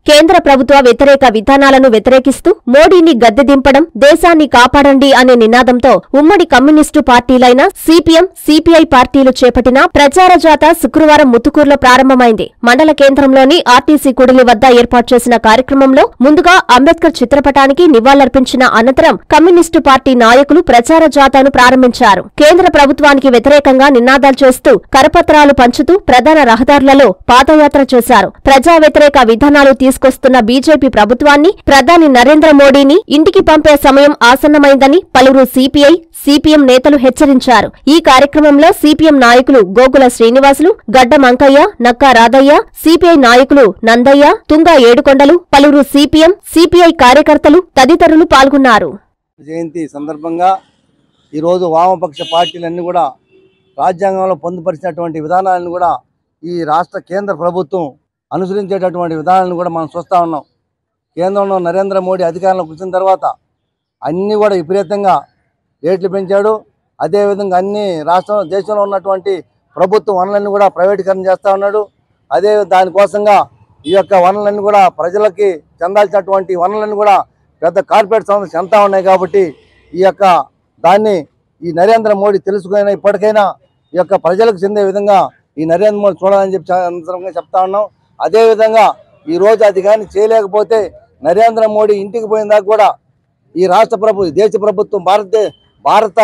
కేంద్ర ప్రభుత్వ వ్యతిరేక విధానాలను వ్యతిరేకిస్తూ మోడీని గద్దె దింపడం దేశాన్ని కాపాడండి అనే నినాదంతో ఉమ్మడి కమ్యూనిస్టు పార్టీలైన సిపిఎం సిపిఐ పార్టీలు చేపట్టిన ప్రచార జాత శుక్రవారం ముత్తుకూరులో ప్రారంభమైంది మండల కేంద్రంలోని ఆర్టీసీ కుడిలి వద్ద ఏర్పాటు చేసిన కార్యక్రమంలో ముందుగా అంబేద్కర్ చిత్రపటానికి నివాళులర్పించిన అనంతరం కమ్యూనిస్టు పార్టీ నాయకులు ప్రచార జాతాను ప్రారంభించారు కేంద్ర ప్రభుత్వానికి వ్యతిరేకంగా నినాదాలు చేస్తూ కరపత్రాలు పంచుతూ ప్రధాన రహదారులలో పాదయాత్ర చేశారు ప్రజా వ్యతిరేక విధానాలు తీసుకొస్తున్న బీజేపీ ప్రభుత్వాన్ని ప్రధాని నరేంద్ర మోడీని ఇంటికి పంపే సమయం ఆసన్నమైందని పలువురు సిపిఐ సిపిఎం నేతలు హెచ్చరించారు ఈ కార్యక్రమంలో సిపిఎం నాయకులు గోకుల శ్రీనివాసులు గడ్డ మంకయ్య నక్కా రాధయ్య సిపిఐ నాయకులు నందయ్య తుంగా ఏడుకొండలు పలువురు సిపిఎం సిపిఐ కార్యకర్తలు తదితరులు పాల్గొన్నారు జయంతి సందర్భంగా ఈరోజు వామపక్ష పార్టీలన్నీ కూడా రాజ్యాంగంలో పొందుపరిచినటువంటి విధానాలను కూడా ఈ రాష్ట్ర కేంద్ర ప్రభుత్వం అనుసరించేటటువంటి విధానాలను కూడా మనం చూస్తూ ఉన్నాం కేంద్రంలో నరేంద్ర మోడీ అధికారంలోకి వచ్చిన తర్వాత అన్నీ కూడా విపరీతంగా రేట్లు పెంచాడు అదేవిధంగా అన్ని రాష్ట్రం దేశంలో ఉన్నటువంటి ప్రభుత్వ వనరులన్నీ కూడా ప్రైవేటీకరణ చేస్తూ ఉన్నాడు అదే దానికోసంగా ఈ యొక్క వనరులన్నీ కూడా ప్రజలకి చెందాల్సినటువంటి వనరులన్నీ కూడా పెద్ద కార్పొరేట్ సంస్థలు చెందుతా ఉన్నాయి కాబట్టి ఈ యొక్క దాన్ని ఈ నరేంద్ర మోడీ తెలుసుకునే ఇప్పటికైనా ఈ యొక్క ప్రజలకు చెందే విధంగా ఈ నరేంద్ర మోడీ చూడాలని చెప్పి చా- సందర్భంగా చెప్తా ఉన్నాం అదేవిధంగా ఈ రోజు అది కానీ చేయలేకపోతే నరేంద్ర మోడీ ఇంటికి పోయిన దాకా కూడా ఈ రాష్ట్ర ప్రభు దేశ ప్రభుత్వం భారత భారత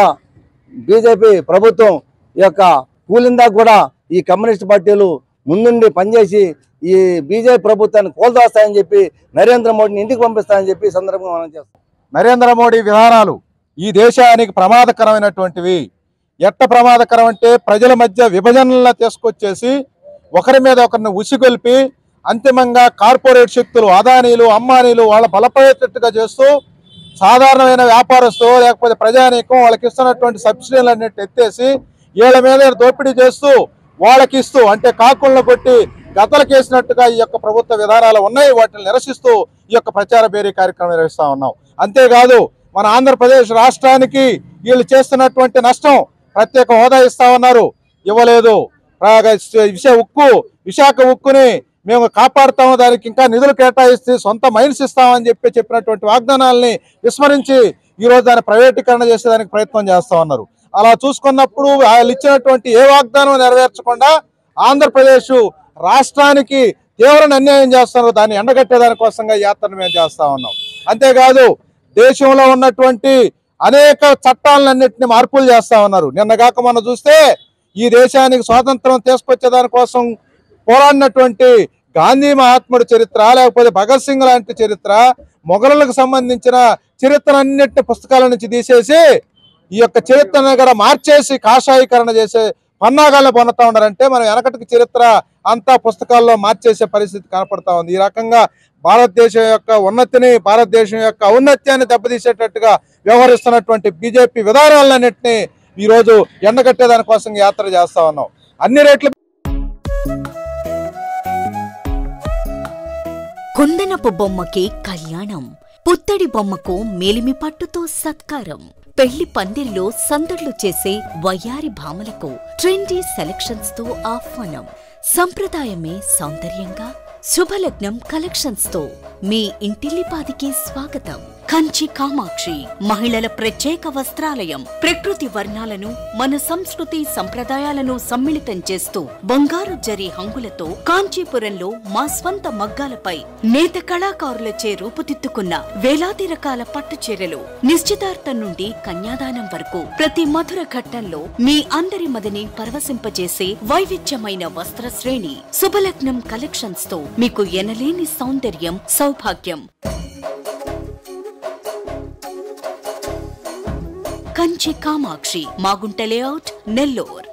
బీజేపీ ప్రభుత్వం ఈ యొక్క కూలిందా కూడా ఈ కమ్యూనిస్ట్ పార్టీలు ముందుండి పనిచేసి ఈ బీజేపీ ప్రభుత్వాన్ని కోల్దోస్తాయని చెప్పి నరేంద్ర మోడీని ఇంటికి పంపిస్తాయని చెప్పి ఈ సందర్భంగా మనం చేస్తాం నరేంద్ర మోడీ విధానాలు ఈ దేశానికి ప్రమాదకరమైనటువంటివి ఎట్ట ప్రమాదకరం అంటే ప్రజల మధ్య విభజనలా తీసుకొచ్చేసి ఒకరి మీద ఒకరిని ఉసిగొల్పి అంతిమంగా కార్పొరేట్ శక్తులు అదానీలు అమ్మానీలు వాళ్ళ బలపడేటట్టుగా చేస్తూ సాధారణమైన వ్యాపారస్తులు లేకపోతే ప్రజానీకం వాళ్ళకి ఇస్తున్నటువంటి సబ్సిడీలన్నిటి ఎత్తేసి వీళ్ళ మీద దోపిడీ చేస్తూ వాళ్ళకి ఇస్తూ అంటే కాకులను కొట్టి గతలకేసినట్టుగా ఈ యొక్క ప్రభుత్వ విధానాలు ఉన్నాయి వాటిని నిరసిస్తూ ఈ యొక్క ప్రచార బేరీ కార్యక్రమం నిర్వహిస్తా ఉన్నాం అంతేకాదు మన ఆంధ్రప్రదేశ్ రాష్ట్రానికి వీళ్ళు చేస్తున్నటువంటి నష్టం ప్రత్యేక హోదా ఇస్తా ఉన్నారు ఇవ్వలేదు ప్రాగ- విశ ఉక్కు విశాఖ ఉక్కుని మేము కాపాడుతాము దానికి ఇంకా నిధులు కేటాయిస్తే సొంత మైన్స్ ఇస్తామని చెప్పి చెప్పినటువంటి వాగ్దానాల్ని విస్మరించి ఈ రోజు దాన్ని ప్రైవేటీకరణ చేసేదానికి ప్రయత్నం చేస్తా ఉన్నారు అలా చూసుకున్నప్పుడు వాళ్ళు ఇచ్చినటువంటి ఏ వాగ్దానం నెరవేర్చకుండా ఆంధ్రప్రదేశ్ రాష్ట్రానికి తీవ్ర అన్యాయం చేస్తున్నారు దాన్ని ఎండగట్టేదాని కోసంగా ఈ యాత్రను మేము చేస్తా ఉన్నాం అంతేకాదు దేశంలో ఉన్నటువంటి అనేక చట్టాలన్నింటినీ మార్పులు చేస్తా ఉన్నారు నిన్నగాక మనం చూస్తే ఈ దేశానికి స్వాతంత్రం తీసుకొచ్చేదాని కోసం పోరాడినటువంటి గాంధీ మహాత్ముడి చరిత్ర లేకపోతే భగత్ సింగ్ లాంటి చరిత్ర మొఘలులకు సంబంధించిన చరిత్ర అన్నిటి పుస్తకాల నుంచి తీసేసి ఈ యొక్క చరిత్రను కూడా మార్చేసి కాషాయీకరణ చేసే పన్నాగాలను పొందుతా ఉన్నారంటే మనం వెనకటికి చరిత్ర అంతా పుస్తకాల్లో మార్చేసే పరిస్థితి కనపడతా ఉంది ఈ రకంగా భారతదేశం యొక్క ఉన్నతిని భారతదేశం యొక్క ఔన్నత్యాన్ని దెబ్బతీసేటట్టుగా వ్యవహరిస్తున్నటువంటి బీజేపీ విధానాలన్నింటినీ ఈ రోజు ఎండగట్టే దానికోసం యాత్ర చేస్తా ఉన్నాం అన్ని రేట్ల కుందనపు బొమ్మకి కళ్యాణం పుత్తడి బొమ్మకు మేలిమి పట్టుతో సత్కారం పెళ్లి పందిర్లో సందడ్లు చేసే వయ్యారి భామలకు ట్రెండీ సెలక్షన్స్ తో ఆహ్వానం సంప్రదాయమే సౌందర్యంగా శుభలగ్నం కలెక్షన్స్ తో మీ ఇంటిల్లిపాదికి స్వాగతం కంచి కామాక్షి మహిళల ప్రత్యేక వస్త్రాలయం ప్రకృతి వర్ణాలను మన సంస్కృతి సంప్రదాయాలను సమ్మిళితం చేస్తూ బంగారు జరి హంగులతో కాంచీపురంలో మా స్వంత మగ్గాలపై నేత కళాకారులచే రూపుదిద్దుకున్న వేలాది రకాల పట్టు చీరలు నిశ్చితార్థం నుండి కన్యాదానం వరకు ప్రతి మధుర ఘట్టంలో మీ అందరి మదిని పరవశింపజేసే వైవిధ్యమైన వస్త్ర శ్రేణి శుభలగ్నం కలెక్షన్స్ తో మీకు ఎనలేని సౌందర్యం సౌభాగ్యం కంచి కామాక్షి మాగుంట లేఅవుట్ నెల్లూర్